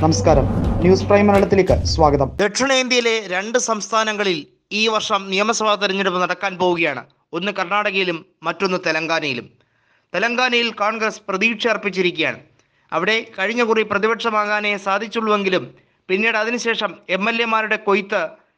നമസ്കാരം news prime മലയാളത്തിലേക്ക് സ്വാഗതം ദക്ഷിണേന്ത്യയിലെ രണ്ട് സംസ്ഥാനങ്ങളിൽ ഈ വർഷം നിയമസഭാ തെരഞ്ഞെടുപ്പ് നടക്കാൻ പോവുകയാണ് ഒന്ന് കർണാടകയിലും മറ്റൊന്ന് തെലങ്കാനയിലും തെലങ്കാനയിൽ കോൺഗ്രസ് പ്രതീക്ഷ അർപ്പിച്ചിരിക്കുകയാണ് അവിടെ കഴിഞ്ഞ കുറി പ്രതിപക്ഷമാകാനേ സാധിച്ചുള്ളൂവെങ്കിലും പിന്നീട് അതിനുശേഷം എം എൽ എമാരുടെ കൊയ്ത്ത്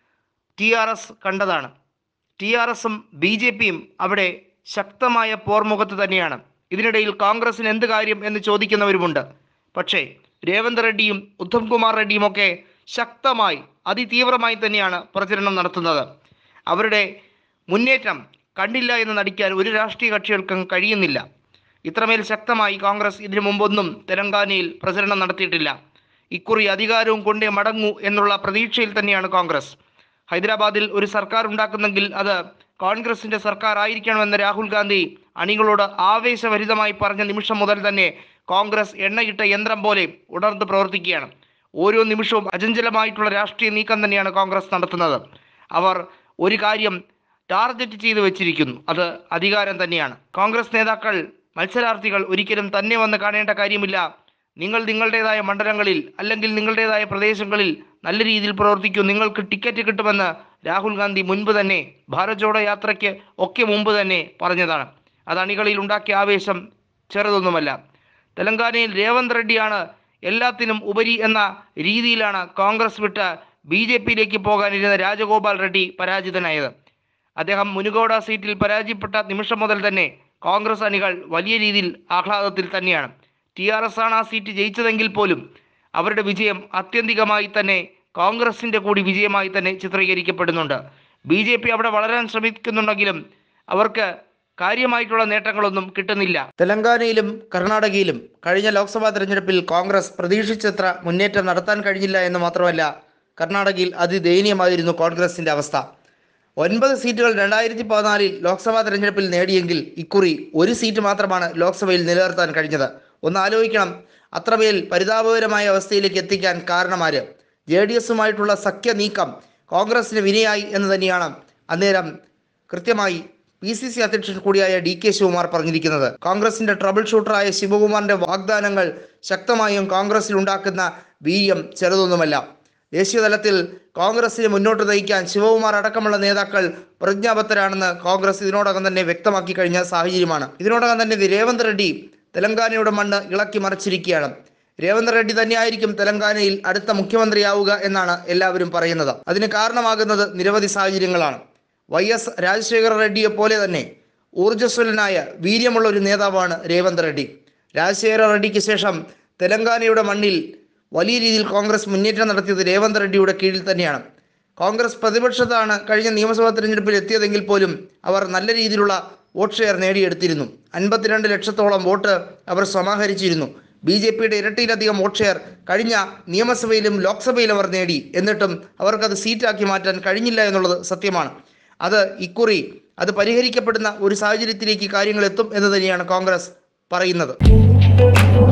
ടി ആർ എസ് കണ്ടതാണ് ടി ആർ എസും ബി ജെ പിയും അവിടെ ശക്തമായ പോർമുഖത്ത് തന്നെയാണ് ഇതിനിടയിൽ കോൺഗ്രസിന് എന്ത് കാര്യം എന്ന് ചോദിക്കുന്നവരുമുണ്ട് പക്ഷേ രേവന്ത് റെഡ്ഡിയും ഉദ്ധവ് കുമാർ റെഡ്ഡിയും ഒക്കെ ശക്തമായി അതിതീവ്രമായി തന്നെയാണ് പ്രചരണം നടത്തുന്നത് അവരുടെ മുന്നേറ്റം കണ്ടില്ല എന്ന് നടിക്കാൻ ഒരു രാഷ്ട്രീയ കക്ഷികൾക്കും കഴിയുന്നില്ല ഇത്രമേൽ ശക്തമായി കോൺഗ്രസ് ഇതിനു മുമ്പൊന്നും തെലങ്കാനയിൽ പ്രചരണം നടത്തിയിട്ടില്ല ഇക്കുറി അധികാരവും കൊണ്ടേ മടങ്ങൂ എന്നുള്ള പ്രതീക്ഷയിൽ തന്നെയാണ് കോൺഗ്രസ് ഹൈദരാബാദിൽ ഒരു സർക്കാർ ഉണ്ടാക്കുന്നെങ്കിൽ അത് കോൺഗ്രസിന്റെ സർക്കാർ ആയിരിക്കണമെന്ന് രാഹുൽ ഗാന്ധി അണികളോട് ആവേശഭരിതമായി പറഞ്ഞ നിമിഷം മുതൽ തന്നെ കോൺഗ്രസ് എണ്ണയിട്ട യന്ത്രം പോലെ ഉണർന്ന് പ്രവർത്തിക്കുകയാണ് ഓരോ നിമിഷവും അചഞ്ചലമായിട്ടുള്ള രാഷ്ട്രീയ നീക്കം തന്നെയാണ് കോൺഗ്രസ് നടത്തുന്നത് അവർ ഒരു കാര്യം ടാർഗറ്റ് ചെയ്തു വെച്ചിരിക്കുന്നു അത് അധികാരം തന്നെയാണ് കോൺഗ്രസ് നേതാക്കൾ മത്സരാർത്ഥികൾ ഒരിക്കലും തന്നെ വന്ന് കാണേണ്ട കാര്യമില്ല നിങ്ങൾ നിങ്ങളുടേതായ മണ്ഡലങ്ങളിൽ അല്ലെങ്കിൽ നിങ്ങളുടേതായ പ്രദേശങ്ങളിൽ നല്ല രീതിയിൽ പ്രവർത്തിക്കൂ നിങ്ങൾക്ക് ടിക്കറ്റ് കിട്ടുമെന്ന് രാഹുൽ ഗാന്ധി മുൻപ് തന്നെ ഭാരത് ജോഡോ യാത്രയ്ക്ക് ഒക്കെ മുമ്പ് തന്നെ പറഞ്ഞതാണ് അത് അണികളിൽ ഉണ്ടാക്കിയ ആവേശം ചെറുതൊന്നുമല്ല തെലങ്കാനയിൽ രേവന്ത് റെഡ്ഡിയാണ് എല്ലാത്തിനും ഉപരി എന്ന രീതിയിലാണ് കോൺഗ്രസ് വിട്ട് ബി ജെ പിയിലേക്ക് പോകാനിരുന്ന രാജഗോപാൽ റെഡ്ഡി പരാജിതനായത് അദ്ദേഹം മുനുകോട സീറ്റിൽ പരാജയപ്പെട്ട നിമിഷം മുതൽ തന്നെ കോൺഗ്രസ് അണികൾ വലിയ രീതിയിൽ ആഹ്ലാദത്തിൽ തന്നെയാണ് ടി ആർ എസ് ആണ് ആ സീറ്റ് ജയിച്ചതെങ്കിൽ പോലും അവരുടെ വിജയം ആത്യന്തികമായി തന്നെ കോൺഗ്രസിൻ്റെ കൂടി വിജയമായി തന്നെ ചിത്രീകരിക്കപ്പെടുന്നുണ്ട് ബി ജെ പി അവിടെ വളരാൻ ശ്രമിക്കുന്നുണ്ടെങ്കിലും അവർക്ക് കാര്യമായിട്ടുള്ള നേട്ടങ്ങളൊന്നും കിട്ടുന്നില്ല തെലങ്കാനയിലും കർണാടകയിലും കഴിഞ്ഞ ലോക്സഭാ തെരഞ്ഞെടുപ്പിൽ കോൺഗ്രസ് പ്രതീക്ഷിച്ചത്ര മുന്നേറ്റം നടത്താൻ കഴിഞ്ഞില്ല എന്ന് മാത്രമല്ല കർണാടകയിൽ അതിദയനീയമായിരുന്നു കോൺഗ്രസിന്റെ അവസ്ഥ ഒൻപത് സീറ്റുകൾ രണ്ടായിരത്തി പതിനാലിൽ ലോക്സഭാ തെരഞ്ഞെടുപ്പിൽ നേടിയെങ്കിൽ ഇക്കുറി ഒരു സീറ്റ് മാത്രമാണ് ലോക്സഭയിൽ നിലനിർത്താൻ കഴിഞ്ഞത് ഒന്ന് ആലോചിക്കണം അത്രമേൽ പരിതാപകരമായ അവസ്ഥയിലേക്ക് എത്തിക്കാൻ കാരണമാര് ജെ ഡി എസുമായിട്ടുള്ള സഖ്യ നീക്കം കോൺഗ്രസിന് വിനയായി എന്ന് തന്നെയാണ് അന്നേരം കൃത്യമായി പി സി സി അധ്യക്ഷൻ കൂടിയായ ഡി കെ ശിവകുമാർ പറഞ്ഞിരിക്കുന്നത് കോൺഗ്രസിന്റെ ട്രബിൾ ഷൂട്ടറായ ശിവകുമാറിന്റെ വാഗ്ദാനങ്ങൾ ശക്തമായും കോൺഗ്രസിൽ ഉണ്ടാക്കുന്ന വീര്യം ചെറുതൊന്നുമല്ല ദേശീയ തലത്തിൽ കോൺഗ്രസിനെ മുന്നോട്ട് നയിക്കാൻ ശിവകുമാർ അടക്കമുള്ള നേതാക്കൾ പ്രതിജ്ഞാബദ്ധരാണെന്ന് കോൺഗ്രസ് ഇതിനോടകം തന്നെ വ്യക്തമാക്കി കഴിഞ്ഞ സാഹചര്യമാണ് ഇതിനോടകം തന്നെ രേവന്ത് റെഡ്ഡി തെലങ്കാനയുടെ മണ്ണ് ഇളക്കി മറിച്ചിരിക്കുകയാണ് രേവന്ത് റെഡ്ഡി തന്നെയായിരിക്കും തെലങ്കാനയിൽ അടുത്ത മുഖ്യമന്ത്രിയാവുക എന്നാണ് എല്ലാവരും പറയുന്നത് അതിന് കാരണമാകുന്നത് നിരവധി സാഹചര്യങ്ങളാണ് വൈ എസ് രാജശേഖര റെഡ്ഡിയെ പോലെ തന്നെ ഊർജ്ജസ്വലനായ വീര്യമുള്ള ഒരു നേതാവാണ് രേവന്ത് റെഡ്ഡി രാജശേഖര റെഡ്ഡിക്ക് ശേഷം തെലങ്കാനയുടെ മണ്ണിൽ വലിയ രീതിയിൽ കോൺഗ്രസ് മുന്നേറ്റം നടത്തിയത് രേവന്ത് റെഡ്ഡിയുടെ കീഴിൽ തന്നെയാണ് കോൺഗ്രസ് പ്രതിപക്ഷത്താണ് കഴിഞ്ഞ നിയമസഭാ തെരഞ്ഞെടുപ്പിൽ എത്തിയതെങ്കിൽ പോലും അവർ നല്ല രീതിയിലുള്ള വോട്ട് ഷെയർ നേടിയെടുത്തിരുന്നു അൻപത്തിരണ്ട് ലക്ഷത്തോളം വോട്ട് അവർ സമാഹരിച്ചിരുന്നു ബി ജെ പിയുടെ ഇരട്ടിയിലധികം വോട്ട് ഷെയർ കഴിഞ്ഞ നിയമസഭയിലും ലോക്സഭയിലും അവർ നേടി എന്നിട്ടും അവർക്കത് സീറ്റാക്കി മാറ്റാൻ കഴിഞ്ഞില്ല എന്നുള്ളത് സത്യമാണ് അത് ഇക്കുറി അത് പരിഹരിക്കപ്പെടുന്ന ഒരു സാഹചര്യത്തിലേക്ക് കാര്യങ്ങൾ എത്തും എന്ന് തന്നെയാണ് കോൺഗ്രസ് പറയുന്നത്